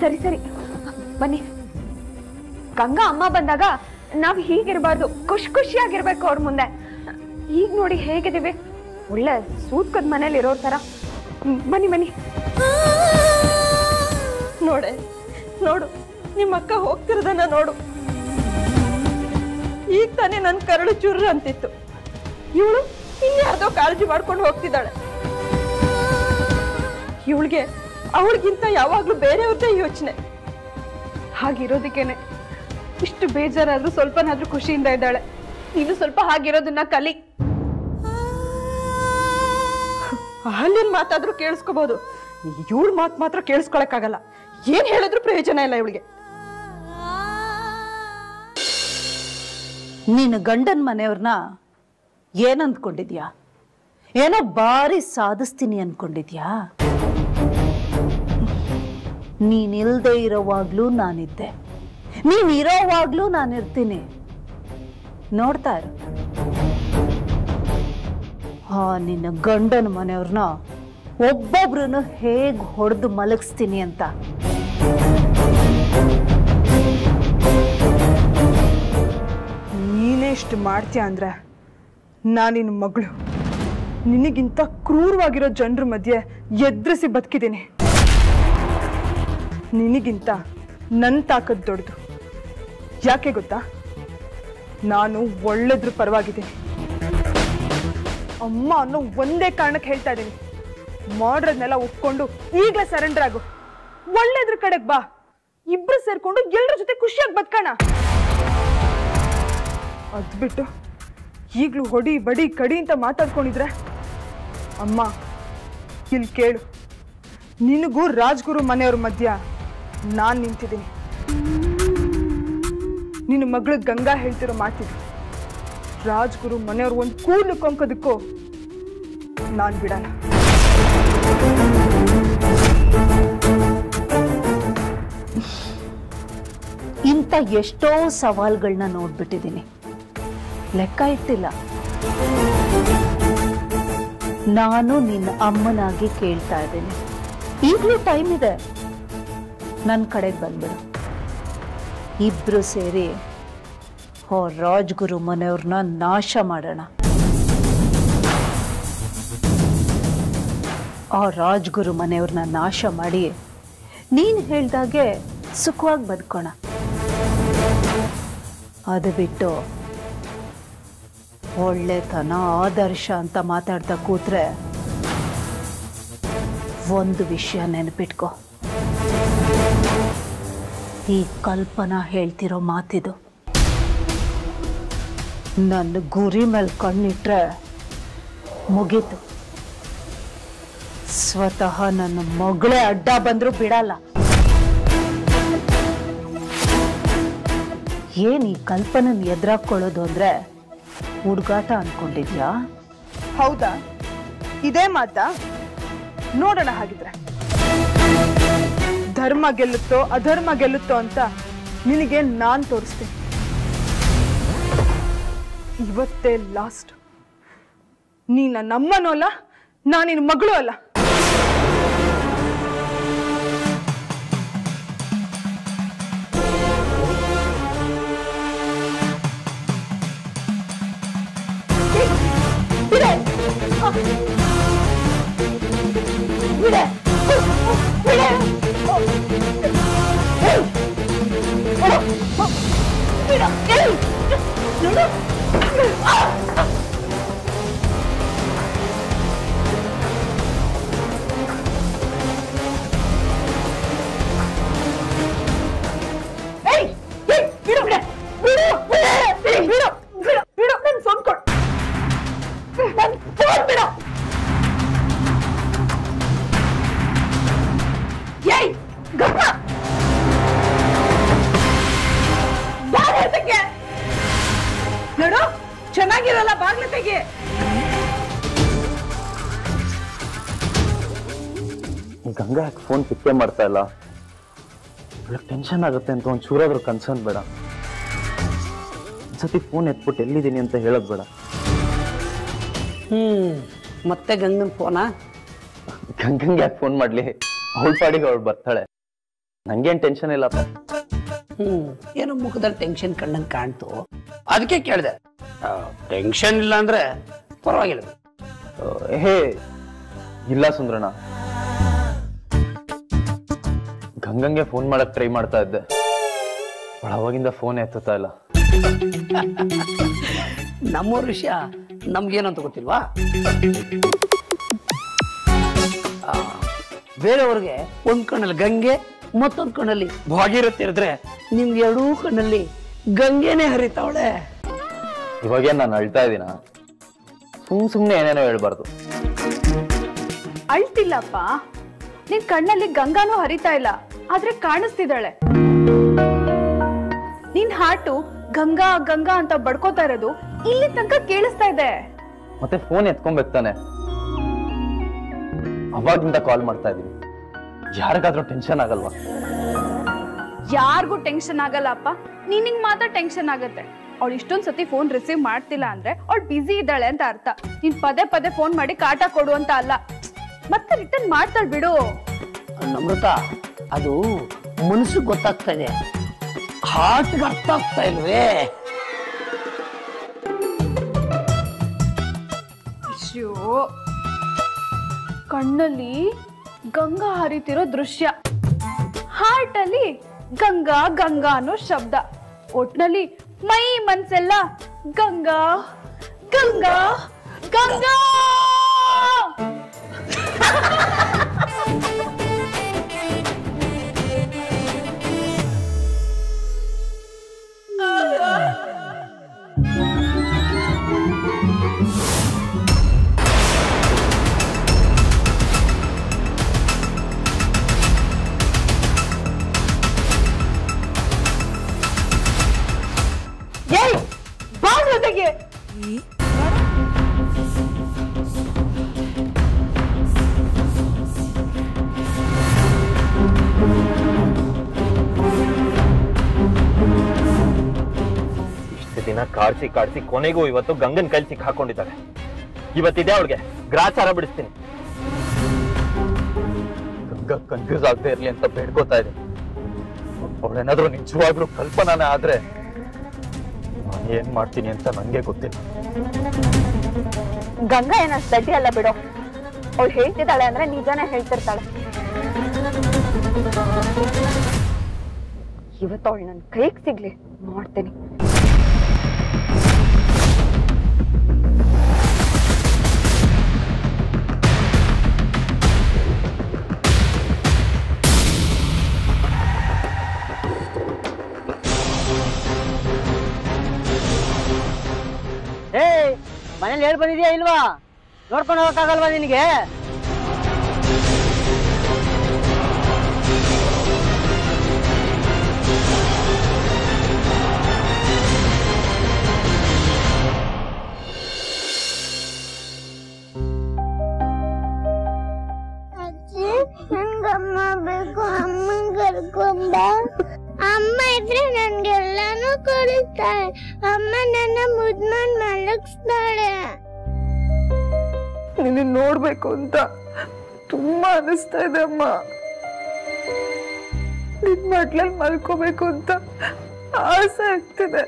ಸರಿ ಸರಿ ಬನ್ನಿ ಗಂಗಾ ಅಮ್ಮ ಬಂದಾಗ ನಾವ್ ಹೀಗಿರ್ಬಾರ್ದು ಖುಷಿ ಖುಷಿಯಾಗಿರ್ಬೇಕು ಅವ್ರ ಮುಂದೆ ಈಗ ನೋಡಿ ಹೇಗಿದೀವಿ ಒಳ್ಳೆ ಸೂತ್ಕದ ಮನೇಲಿ ಇರೋರ್ ತರ ಹ್ಮ್, ಬನ್ನಿ ಬನ್ನಿ ನೋಡೆ ನೋಡು ನಿಮ್ಮ ಅಕ್ಕ ಹೋಗ್ತಿರೋದನ್ನ ನೋಡು ಈಗ ತಾನೇ ನನ್ ಕರಳು ಚುರ್ರ ಅಂತಿತ್ತು ಇವಳು ಇನ್ಯಾರ್ದೋ ಕಾಳಜಿ ಮಾಡ್ಕೊಂಡು ಹೋಗ್ತಿದ್ದಾಳೆ ಇವಳಿಗೆ ಅವಳಿಗಿಂತ ಯಾವಾಗ್ಲೂ ಬೇರೆಯವ್ರದ್ದೇ ಯೋಚನೆ ಹಾಗಿರೋದಕ್ಕೇನೆ ಇಷ್ಟು ಬೇಜಾರಾದ್ರೂ ಸ್ವಲ್ಪನಾದ್ರೂ ಖುಷಿಯಿಂದ ಇದ್ದಾಳೆ ನೀನು ಸ್ವಲ್ಪ ಹಾಗಿರೋದನ್ನ ಕಲಿ ಅಲ್ಲಿನ ಮಾತಾದ್ರೂ ಕೇಳಿಸ್ಕೋಬಹುದು ಇವಳ ಮಾತು ಮಾತ್ರ ಕೇಳಿಸ್ಕೊಳಕ್ಕಾಗಲ್ಲ ಏನ್ ಹೇಳಿದ್ರು ಪ್ರಯೋಜನ ಇಲ್ಲ ಇವಳಿಗೆ ನಿನ್ನ ಗಂಡನ ಮನೆಯವ್ರನ್ನ ಏನ್ ಅಂದ್ಕೊಂಡಿದ್ಯಾ ಏನೋ ಬಾರಿ ಸಾಧಿಸ್ತೀನಿ ಅನ್ಕೊಂಡಿದ್ಯಾ ನೀನಿಲ್ದೆ ಇರೋವಾಗ್ಲೂ ನಾನಿದ್ದೆ ನೀನ್ ಇರೋವಾಗ್ಲೂ ನಾನಿರ್ತೀನಿ ನೋಡ್ತಾ ಇರು ಆ ನಿನ್ನ ಗಂಡನ ಮನೆಯವ್ರನ್ನ ಒಬ್ಬೊಬ್ರನ್ನು ಹೇಗ್ ಹೊಡೆದು ಮಲಗಿಸ್ತೀನಿ ಅಂತ ನೀನೇ ಇಷ್ಟು ಮಾಡ್ತೀಯ ಅಂದ್ರೆ ನಾನಿನ್ ಮಗಳು ನಿನಗಿಂತ ಕ್ರೂರವಾಗಿರೋ ಜನರ ಮಧ್ಯೆ ಎದುರಿಸಿ ಬದುಕಿದ್ದೀನಿ ನಿನಗಿಂತ ನನ್ನ ತಾಕತ್ ದೊಡ್ಡದು ಯಾಕೆ ಗೊತ್ತಾ ನಾನು ಒಳ್ಳೆದ್ರ ಪರವಾಗಿದ್ದೀನಿ ಅಮ್ಮ ಅನ್ನೋ ಒಂದೇ ಕಾರಣಕ್ಕೆ ಹೇಳ್ತಾ ಇದ್ದೀನಿ ಮಾಡ್ರದ್ನೆಲ್ಲ ಒಪ್ಕೊಂಡು ಈಗಲೇ ಸರೆಂಡರ್ ಆಗು ಒಳ್ಳೇದ್ರ ಕಡೆಗೆ ಬಾ ಇಬ್ರು ಸೇರ್ಕೊಂಡು ಎಲ್ಲರ ಜೊತೆ ಖುಷಿಯಾಗಿ ಬದುಕೋಣ ಅದ್ಬಿಟ್ಟು ಈಗಲೂ ಹೊಡಿ ಬಡಿ ಕಡಿ ಅಂತ ಮಾತಾಡ್ಕೊಂಡಿದ್ರೆ ಅಮ್ಮ ಇಲ್ಲಿ ಕೇಳು ನಿನಗೂ ರಾಜ್ಗುರು ಮನೆಯವ್ರ ಮಧ್ಯ ನಾನು ನಿಂತಿದ್ದೀನಿ ನಿನ್ನ ಮಗಳು ಗಂಗಾ ಹೇಳ್ತಿರೋ ಮಾತಿದು ರಾಜ್ಗುರು ಮನೆಯವ್ರು ಒಂದು ಕೂದಲು ಕೊಂಕೋದಕ್ಕೂ ನಾನು ಬಿಡಲ್ಲ ಇಂಥ ಎಷ್ಟೋ ಸವಾಲ್ಗಳನ್ನ ನೋಡ್ಬಿಟ್ಟಿದ್ದೀನಿ ಲೆಕ್ಕ ಇಟ್ಟಿಲ್ಲ ನಾನು ನಿನ್ನ ಅಮ್ಮನಾಗಿ ಕೇಳ್ತಾ ಇದ್ದೀನಿ ಈಗಲೂ ಟೈಮ್ ಇದೆ ನನ್ನ ಕಡೆಗೆ ಬಂದ್ಬಿಡು ಇಬ್ರು ಸೇರಿ ಹೋ ರಾಜ್ಗುರು ಮನೆಯವ್ರನ್ನ ನಾಶ ಮಾಡೋಣ ಆ ರಾಜ್ಗುರು ಮನೆಯವ್ರನ್ನ ನಾಶ ಮಾಡಿ ನೀನು ಹೇಳ್ದಾಗೆ ಸುಖವಾಗಿ ಬದುಕೋಣ ಅದು ಬಿಟ್ಟು ಒಳ್ಳೆತನ ಆದರ್ಶ ಅಂತ ಮಾತಾಡ್ತಾ ಕೂತ್ರೆ ಒಂದು ವಿಷಯ ನೆನಪಿಟ್ಕೋ ಈ ಕಲ್ಪನಾ ಹೇಳ್ತಿರೋ ಮಾತಿದು ನನ್ನ ಗುರಿ ಮೇಲೆ ಕಣ್ಣಿಟ್ರೆ ಮುಗೀತು ಸ್ವತಃ ನನ್ನ ಮಗಳೇ ಅಡ್ಡ ಬಂದ್ರು ಬಿಡಲ್ಲ ಏನ್ ಈ ಕಲ್ಪನನ್ ಎದುರಾಕೊಳ್ಳೋದು ಅಂದ್ರೆ ಹುಡುಗಾಟ ಅನ್ಕೊಂಡಿದ್ಯಾ ಹೌದಾ ಇದೇ ಮಾತಾ ನೋಡೋಣ ಹಾಗಿದ್ರೆ ಧರ್ಮ ಗೆಲ್ಲುತ್ತೋ ಅಧರ್ಮ ಗೆಲ್ಲುತ್ತೋ ಅಂತ ನಿನಗೆ ನಾನ್ ತೋರಿಸ್ತೀನಿ ಇವತ್ತೇ ಲಾಸ್ಟ್ ನೀ ನನ್ನ ಅಮ್ಮನೂ ಅಲ್ಲ ನಾನು ನಿನ್ನ ಮಗಳು ಅಲ್ಲ ನೋಡು ಚೆನ್ನಾಗಿರಲ್ಲ ಬಾಗ್ಲು ತೆಗಿ ಗಂಗಾ ಯಾಕೆ ಫೋನ್ ಪಿಕ್ಕೇ ಮಾಡ್ತಾ ಇಲ್ಲ ಇವಳಿಗೆ ಟೆನ್ಷನ್ ಆಗುತ್ತೆ ಅಂತ ಒಂದು ಚೂರಾದ್ರೂ ಕನ್ಸರ್ನ್ ಬೇಡ ಒಂದ್ಸತಿ ಫೋನ್ ಎತ್ಬಿಟ್ಟು ಎಲ್ಲಿದ್ದೀನಿ ಅಂತ ಹೇಳೋದು ಬೇಡ ಹ್ಮ್ ಮತ್ತೆ ಗಂಗನ್ ಫೋನಾ ಗಂಗಂಗೆ ಯಾಕೆ ಫೋನ್ ಮಾಡ್ಲಿ ಅವಳ ಪಾಡಿಗೆ ಅವಳು ಬರ್ತಾಳೆ ನಂಗೇನ್ ಟೆನ್ಷನ್ ಇಲ್ಲಪ್ಪ ಹ್ಮ್ ಏನೋ ಮುಖದಲ್ಲಿ ಟೆನ್ಷನ್ ಕಣ್ಣಂಗ್ ಕಾಣ್ತು ಅದಕ್ಕೆ ಕೇಳಿದೆ ಟೆನ್ಷನ್ ಇಲ್ಲ ಅಂದ್ರೆ ಪರವಾಗಿಲ್ಲ ಆ, ಹೇ ಇಲ್ಲ ಸುಂದ್ರಣ್ಣ ಗಂಗಂಗೆ ಫೋನ್ ಮಾಡಕ್ ಟ್ರೈ ಮಾಡ್ತಾ ಇದ್ದೆ ಅವಳ ಅವಾಗಿಂದ ಫೋನ್ ಎತ್ತುತ್ತಾ ಇಲ್ಲ ನಮ್ಮವ್ರ ವಿಷಯ ನಮ್ಗೇನು ಅಂತ ಗೊತ್ತಿಲ್ವಾ ಆ, ಬೇರೆಯವ್ರಿಗೆ ಒಂದ್ ಕಣ್ಣಲ್ಲಿ ಗಂಗೆ ಮತ್ತೊಂದ್ ಕಣ್ಣಲ್ಲಿ ಭಾಗೀರಥಿ ಇರಿದ್ರೆ ನಿಮ್ಗೆ ಎರಡೂ ಕಣ್ಣಲ್ಲಿ ಗಂಗೆನೇ ಹರಿತಾವಳೆ ಇವಾಗೇನ್ ನಾನು ಅಳ್ತಾ ಇದ್ದೀನ ಸುಮ್ ಸುಮ್ನೆ ಏನೇನೋ ಹೇಳ್ಬಾರ್ದು ಅಳ್ತಿಲ್ಲಪ್ಪ ನಿನ್ ಕಣ್ಣಲ್ಲಿ ಗಂಗಾನೂ ಹರಿತಾ ಇಲ್ಲ ಆದ್ರೆ ಕಾಣಿಸ್ತಿದ್ದಾಳೆ ನಿನ್ ಹಾಟು ಗಂಗಾ ಗಂಗಾ ಅಂತ ಬಡ್ಕೋತಾ ಇರೋದು ಇಲ್ಲಿ ತನಕ ಕೇಳಿಸ್ತಾ ಇದೆ ಮತ್ತೆ ಫೋನ್ ಎತ್ಕೊಬೇಕು ತಾನೆ ಅವಾಗಿಂದ ಕಾಲ್ ಮಾಡ್ತಾ ಇದೀನಿ ಯಾರಿಗಾದ್ರೂ ಟೆನ್ಷನ್ ಆಗಲ್ವಾ ಯಾರಿಗೂ ಟೆನ್ಷನ್ ಆಗಲ್ಲ ಅಪ್ಪ ನಿನಿಗ್ ಮಾತ್ರ ಟೆನ್ಷನ್ ಆಗತ್ತೆ ಅವಳು ಇಷ್ಟೊಂದ್ ಸತಿ ಫೋನ್ ರಿಸೀವ್ ಮಾಡ್ತಿಲ್ಲ ಅಂದ್ರೆ ಅವಳು ಬಿಸಿ ಇದ್ದಾಳೆ ಅಂತ ಅರ್ಥ ನೀನ್ ಪದೇ ಪದೇ ಫೋನ್ ಮಾಡಿ ಕಾಟ ಕೊಡು ಅಂತ ಅಲ್ಲ ಮತ್ತೆ ರಿಟರ್ನ್ ಮಾಡ್ತಾಳ್ ಬಿಡು ನಮ್ರತ ಅದು ಮನಸ್ಸಿಗೆ ಗೊತ್ತಾಗ್ತಾ ಇದೆ ಹಾರ್ಟ್ಗೆ ಅರ್ಥ ಆಗ್ತಾ ಇಲ್ವೇ ಅಯ್ಯೋ ಕಣ್ಣಲ್ಲಿ ಗಂಗಾ ಹರಿತಿರೋ ದೃಶ್ಯ ಹಾರ್ಟ್ ಅಲ್ಲಿ ಗಂಗಾ ಗಂಗಾ ಅನ್ನೋ ಶಬ್ದ ಒಟ್ನಲ್ಲಿ ಮೈ ಮನ್ಸೆಲ್ಲ ಗಂಗಾ ಗಂಗಾ ಗಂಗಾ ಏಯ್ ಬಾ ಜೊತೆಗೆ ಇಷ್ಟು ದಿನ ಕಾಡ್ಸಿ ಕಾಡ್ಸಿ ಕೊನೆಗೂ ಇವತ್ತು ಗಂಗನ್ ಕೈಲಿ ಸಿಕ್ ಹಾಕೊಂಡಿದ್ದಾಳೆ ಇವತ್ತಿದೆ ಅವಳಿಗೆ ಗ್ರಾಚಾರ ಬಿಡಿಸ್ತೀನಿ ಗಂಗ ಕನ್ಫ್ಯೂಸ್ ಆಗದೆ ಇರ್ಲಿ ಅಂತ ಬೇಡ್ಕೋತಾ ಇದೆ ಅವಳೇನಾದ್ರೂ ನಿಜವಾಗ್ಲೂ ಕಲ್ಪನಾನೇ ಆದ್ರೆ ನಾನು ಏನ್ ಮಾಡ್ತೀನಿ ಅಂತ ನಂಗೆ ಗೊತ್ತಿಲ್ಲ ಗಂಗಾ ಏನಷ್ಟು ದಡ್ಡಿ ಅಲ್ಲ ಬಿಡು ಅವಳು ಹೇಳ್ತಿದ್ದಾಳೆ ಅಂದ್ರೆ ನಿಜಾನೇ ಹೇಳ್ತಿರ್ತಾಳೆ ಇವತ್ತು ಅವಳು ನನ್ ಕೈಗೆ ಸಿಗ್ಲಿ ನೋಡ್ತೀನಿ ಏ ಮನೇಲಿ ಹೇಳ್ ಬಂದಿದ್ಯಾ ಇಲ್ವಾ ನೋಡ್ಕೊಂಡು ಹೋಗಕ್ಕಾಗಲ್ವಾ ನಿನಗೆ ಅಜ್ಜಿ ನಂಗಮ್ಮ ಬೇಕು ಅಮ್ಮನ್ ಕರ್ಕೊಂಬ ಅಮ್ಮ ಇದ್ರೆ ನನ್ಗೆಲ್ಲಾನು ಕೊಡುತ್ತಾಳೆ ಅಮ್ಮ ನನ್ನ ಮುದ್ಮನ್ ಮಲಗಿಸ್ತಾಳೆ ನಿನ್ನ ನೋಡ್ಬೇಕು ಅಂತ ತುಂಬಾ ಅನಿಸ್ತಾ ಇದೆ ಅಮ್ಮ ನಿನ್ ಮಡ್ಲಲ್ಲಿ ಮಲ್ಕೋಬೇಕು ಅಂತ ಆಸೆ ಆಗ್ತಿದೆ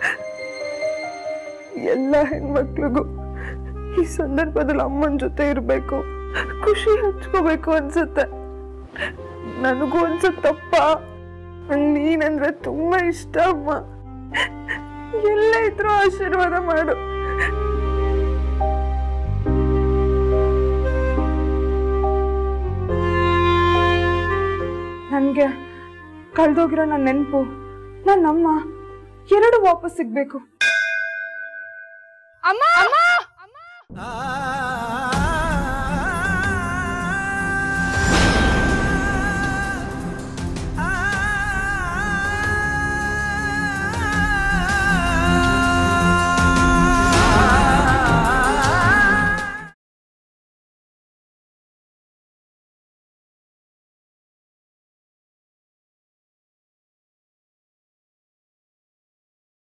ಎಲ್ಲ ಹೆಣ್ಮಕ್ಳಿಗೂ ಈ ಸಂದರ್ಭದಲ್ಲಿ ಅಮ್ಮನ ಜೊತೆ ಇರ್ಬೇಕು ಖುಷಿ ಹಂಚ್ಕೋಬೇಕು ಅನ್ಸುತ್ತೆ ನನಗೂ ಅನ್ಸುತ್ತಪ್ಪ ನಂಗ್ ನೀನಂದ್ರೆ ತುಂಬಾ ಇಷ್ಟ ಅಮ್ಮ ಎಲ್ಲ ಇದ್ರೂ ಆಶೀರ್ವಾದ ಮಾಡು ನನ್ಗೆ ಕಳ್ದೋಗಿರೋ ನನ್ನ ನೆನಪು ನನ್ನಮ್ಮ ಎರಡು ವಾಪಸ್ ಸಿಗ್ಬೇಕು ಅಮ್ಮ ಅಮ್ಮ